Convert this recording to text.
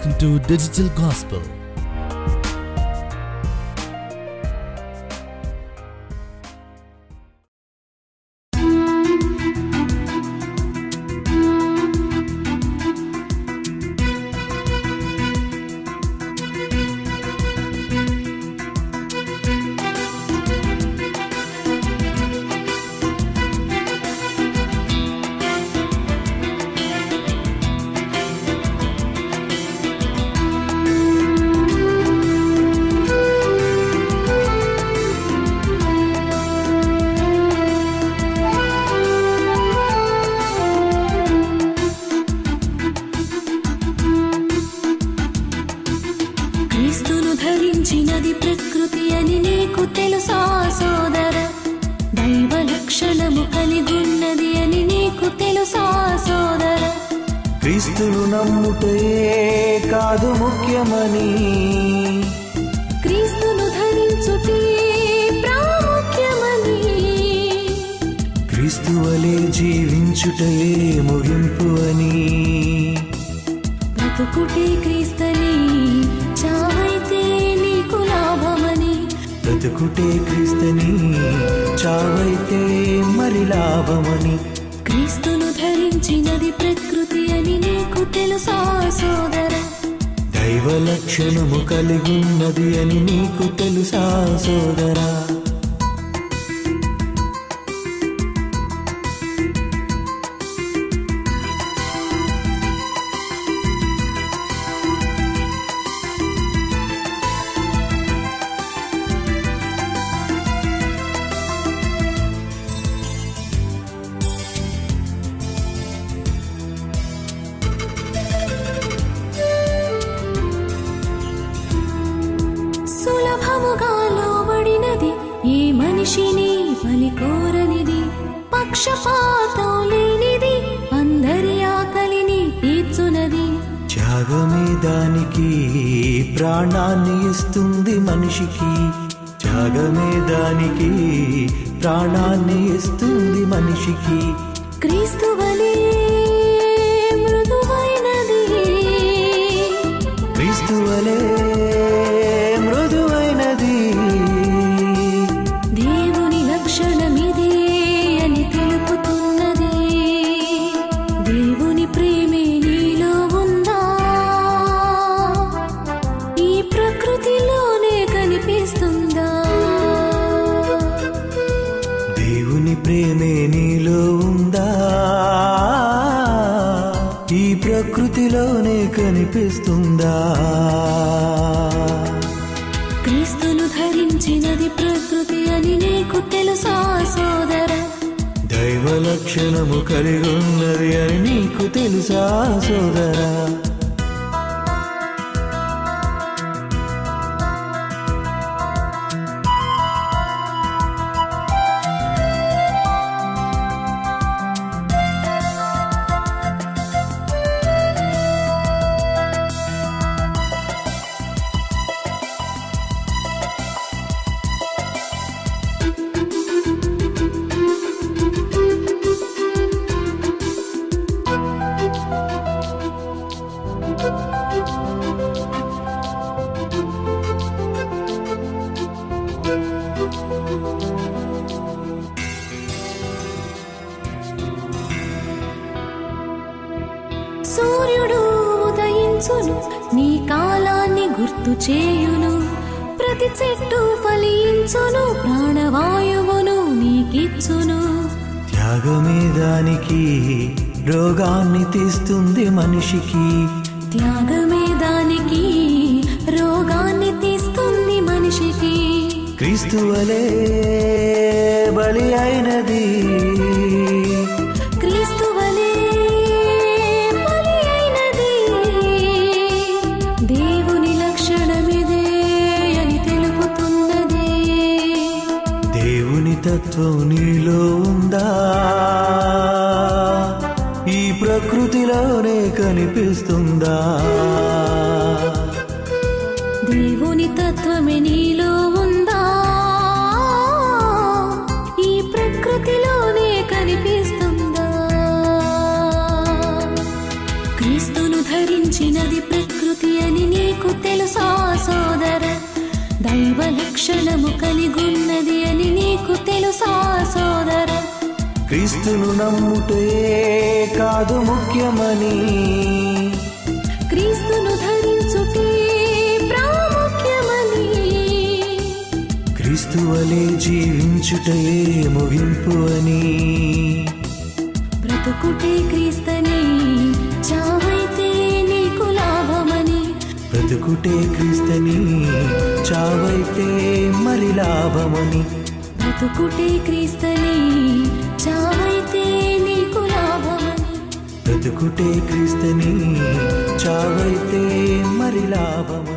Welcome to Digital Gospel. క్రీస్తును ధరించినది ప్రకృతి అని నీకు తెలుసా సోదర దైవ లక్షణము కలిగున్నది అని నీకు తెలుసా సోదర క్రీస్తును నమ్ముటే కాదు ముఖ్యమని క్రీస్తును ధరించుటే ప్రాముఖ్యమని క్రీస్తు వలె జీవించుటే ముగింపు అని బ్రతుకుటే క్రీస్తని చావైతే నీకు లాభమని బ్రతుకుటే క్రీస్తని చావైతే మరి లాభమని క్రీస్తును ధరించినది ప్రకృతి అని నీకు తెలుసా సోదర దైవ లక్షణము కలిగున్నది అని నీకు తెలుసా సోదరా సులభముగా లోబడినది ఏ మనిషిని బలి కోరనిది పక్షపాతం లేనిది అందరి ఆకలిని తీర్చునది త్యాగమే దానికి ప్రాణాన్ని ఇస్తుంది మనిషికి త్యాగమే దానికి ప్రాణాన్ని ఇస్తుంది మనిషికి క్రీస్తు వలె మృదువైనది క్రీస్తు వలె మృదువైనది దేవుని లక్షణమిదే అని తెలుపుతున్నది దేవుని ప్రేమే నీలో ఉందా ఈ ప్రకృతిలోనే కనిపిస్తుందా దేవుని ప్రేమే నీలో ఉందా ఈ ప్రకృతిలోనే కనిపిస్తుందా క్రీస్తును ధరించినది ప్రకృతి అని నీకు తెలుసా సోదర దైవ లక్షణము కలిగి ఉన్నది అని నీకు తెలుసా సోదరా సూర్యుడు ఉదయించును నీ కాలాన్ని గుర్తు చేయును ప్రతి చెట్టు ఫలించును ప్రాణవాయువును నీకిచ్చును త్యాగమే దానికి రోగాన్ని తీస్తుంది మనిషికి త్యాగమే దానికి రోగాన్ని తీస్తుంది మనిషికి క్రీస్తు వలె బలి అయినది క్రీస్తు వలె బలి అయినది దేవుని లక్షణమిదే అని తెలుపుతున్నది దేవుని తత్వం నీలో ఉందా ఈ ప్రకృతిలోనే కనిపిస్తుందా దేవుని తత్వమే నీలో ఉందా ఈ ప్రకృతిలోనే కనిపిస్తుందా క్రీస్తును ధరించినది ప్రకృతి ప్రకృతి అని నీకు తెలుసా సోదర దైవ లక్షణము కలిగున్నది అని నీకు తెలుసా సోదర క్రీస్తును నమ్ముటే కాదు ముఖ్యమని క్రీస్తును ధరించుటే ప్రాముఖ్యమని క్రీస్తు వలె జీవించుటయే ముగింపు అని బ్రతుకుటే క్రీస్తని చావైతే నీకు లాభమని బ్రతుకుటే క్రీస్తని చావైతే మరి లాభమని బ్రతుకుటే క్రీస్తని చావైతే నీకు లాభమని బ్రతుకుటే క్రీస్తని చావైతే మరి లాభమని